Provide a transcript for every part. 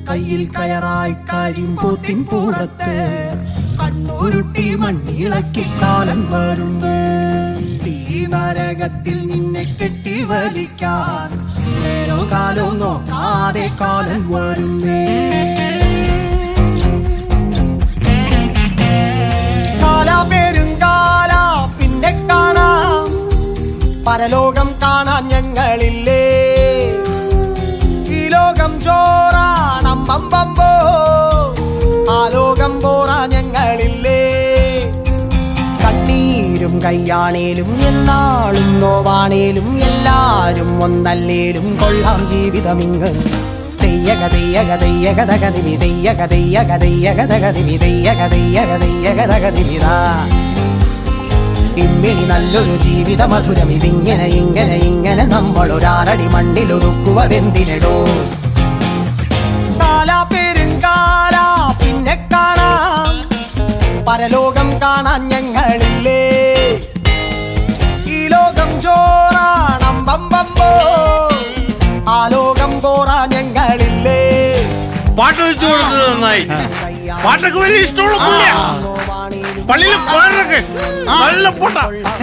കയ്യിൽ കയറായി കരിമ്പൂത്തിൻ പൂറത്ത് കണ്ണൂരുട്ടി മണ്ണിളക്കി കാലം വരുന്നു ഈ നരകത്തിൽ നിന്നെ കെട്ടി വലിക്കാൻ നേരോ കാലോ നോക്കാതെ കാലം വരുന്നേ കാല പെരുങ്കാല പിന്നെ കാണാം പരലോകം കാണാൻ ഞങ്ങളില്ലേ ഈ ലോകം ചോറാണം ബമ്പമ്പോ ആ ലോകം പോറാ ഞങ്ങളില്ലേ കണ്ണീരും കയ്യാണേലും എന്നാളും നോവാണേലും എല്ലാരും ഒന്നല്ലേലും കൊള്ളാം ജീവിതമിങ്ങ് തെയ്യക തെയ്യക തെയ്യക തകതിമി തെയ്യക തെയ്യക തെയ്യക തകതിമി തെയ്യക തെയ്യക തെയ്യക തകതിമിതാ ഇമ്മിണി നല്ലൊരു ജീവിത മധുരം ഇതിങ്ങനെ ഇങ്ങനെ ഇങ്ങനെ നമ്മൾ ഒരാറടി മണ്ണിലൊതുക്കുവതെന്തിനടോ കാല പെരുങ്കാല പിന്നെ കാണാം പരലോകം കാണാൻ ഞങ്ങളില്ലേ ഈ ലോകം ചോറാണം ബമ്പമ്പോ ആ ലോകം പോറാ ഞങ്ങളില്ലേ പാട്ട് വെച്ചു കൊടുത്തത് നന്നായി പാട്ടൊക്കെ വലിയ ഇഷ്ടമുള്ള പുള്ളിയാ പള്ളിയിലെ കൊഴറൊക്കെ നല്ല പൊട്ട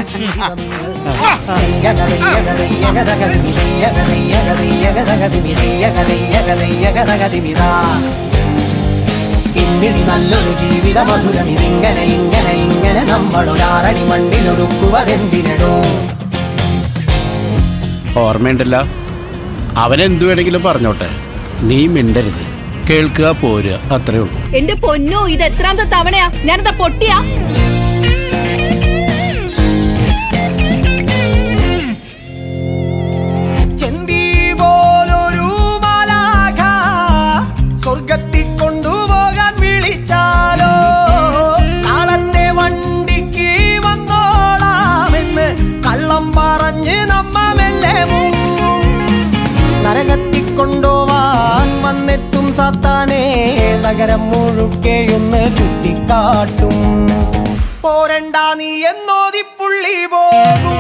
ഇന്നിടി നല്ലൊരു ജീവിത മധുരം ഇതിങ്ങനെ ഇങ്ങനെ ഇങ്ങനെ നമ്മൾ ഒരാറടി മണ്ണിലൊടുക്കുവതെന്തിനടോ ഓർമ്മയുണ്ടല്ലോ അവനെന്തു വേണമെങ്കിലും പറഞ്ഞോട്ടെ നീ മിണ്ടരുത് കേൾക്കുക പോരുക അത്രേ ഉള്ളൂ എന്റെ പൊന്നോ ഇത് എത്രാമത്തെ തവണയാ ഞാനെന്താ പൊട്ടിയാ ചെന്തി പോലൊരു മാലാഖ സ്വർഗത്തിൽ കൊണ്ടുപോകാൻ വിളിച്ചാലോ നാളത്തെ വണ്ടിക്ക് വന്നോളാമെന്ന് കള്ളം പറഞ്ഞ് നമ്മ മെല്ലെ മുങ്ങും. നരകത്തിൽ കൊണ്ടുപോവാൻ വന്നെത്തും സാത്താനെ നഗരം മുഴുക്കെയൊന്ന് ചുറ്റിക്കാട്ടും പോരണ്ട നീ എന്നോതി പുള്ളി പോകും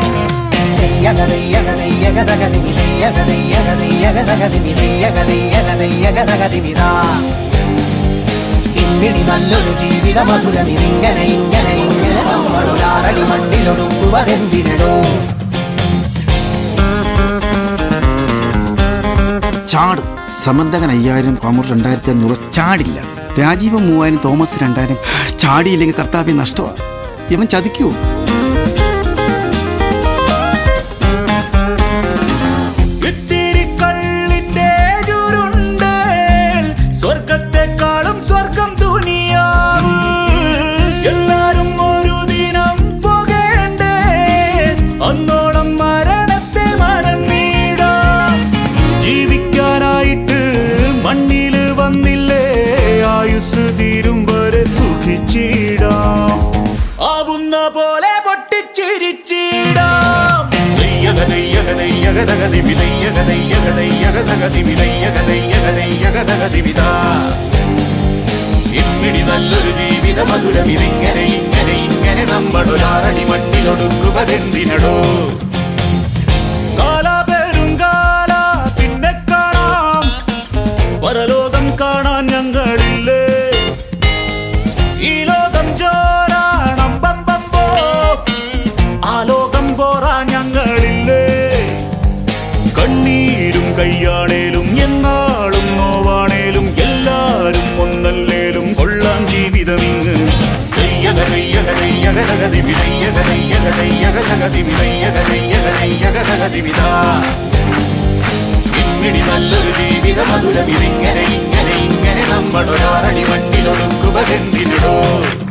ഇന്നിടി നല്ലൊരു ജീവിത മധുരം ഇതിങ്ങനെ ഇങ്ങനെ ഇങ്ങനെ നമ്മൾ ഒരാറടി മണ്ണിലൊടുക്കുവതെന്തിനടോ ചാടും സമന്തകൻ അയ്യായിരം കോമർ രണ്ടായിരത്തി അഞ്ഞൂറ് ചാടില്ല രാജീവ് മൂവായിരം തോമസ് രണ്ടായിരം ചാടിയില്ലെങ്കിൽ കർത്താവ്യ നഷ്ടമാണ് ഇവൻ ചതിക്കൂ ഇത്തിരി കള്ളിന്റെ ചുരുണ്ട് സ്വർഗത്തെക്കാളും സ്വർഗം ദുനിയാവ് എല്ലാരും ഒരു ദിനം പോകേണ്ടേ അന്നോളം മരണത്തെ മറന്നിടാം ജീവിക്കാനായിട്ട് മണ്ണില് വന്നില്ലേ ആയുസ് തീരും വരെ സുഖിച്ചിടാം ആവുന്ന പോലെ പൊട്ടിച്ചിരിച്ചിടാം ദയ്യക ദയ്യക ദയ്യക ദഗതി വിദയ്യക ദയ്യക ദയ്യക ദഗതി വിദയ്യക ദയ്യക ദയ്യക ദഗതി വിദാ ഇമ്മിടി നല്ലൊരു ജീവിത മധുരം ഇതിങ്ങനെ ഇങ്ങനെ ഇങ്ങനെ നമ്മൾ ഒരാറടി മണ്ണിലൊടുക്കുവതെന്തിനടോ കാല പെരുങ്കാല പിന്നെ കാണാം പരലോകം കാണാൻ ഞങ്ങളില്ലേ ഈ ലോകം ചോരാണം ബമ്പമ്പോ ആ ലോകം പോറാ ഞങ്ങളില്ലേ കണ്ണീരും കയ്യാണേലും എന്നാളും നോവാണേലും എല്ലാരും ഒന്നല്ലേലും കൊള്ളാം ജീവിതമിങ്ങ് ദയ്യക ദയ്യക ദയ്യക ദഗതി വിദയ്യക ദയ്യക ദയ്യക ദഗതി വിദയ്യക ദയ്യക ദയ്യക ദഗതി വിദാ ഇമ്മിടി നല്ലൊരു ജീവിത മധുരം ഇതിങ്ങനെ ഇങ്ങനെ ഇങ്ങനെ നമ്മൾ ഒരാറടി മണ്ണിലൊടുക്കുവതെന്തിനടോ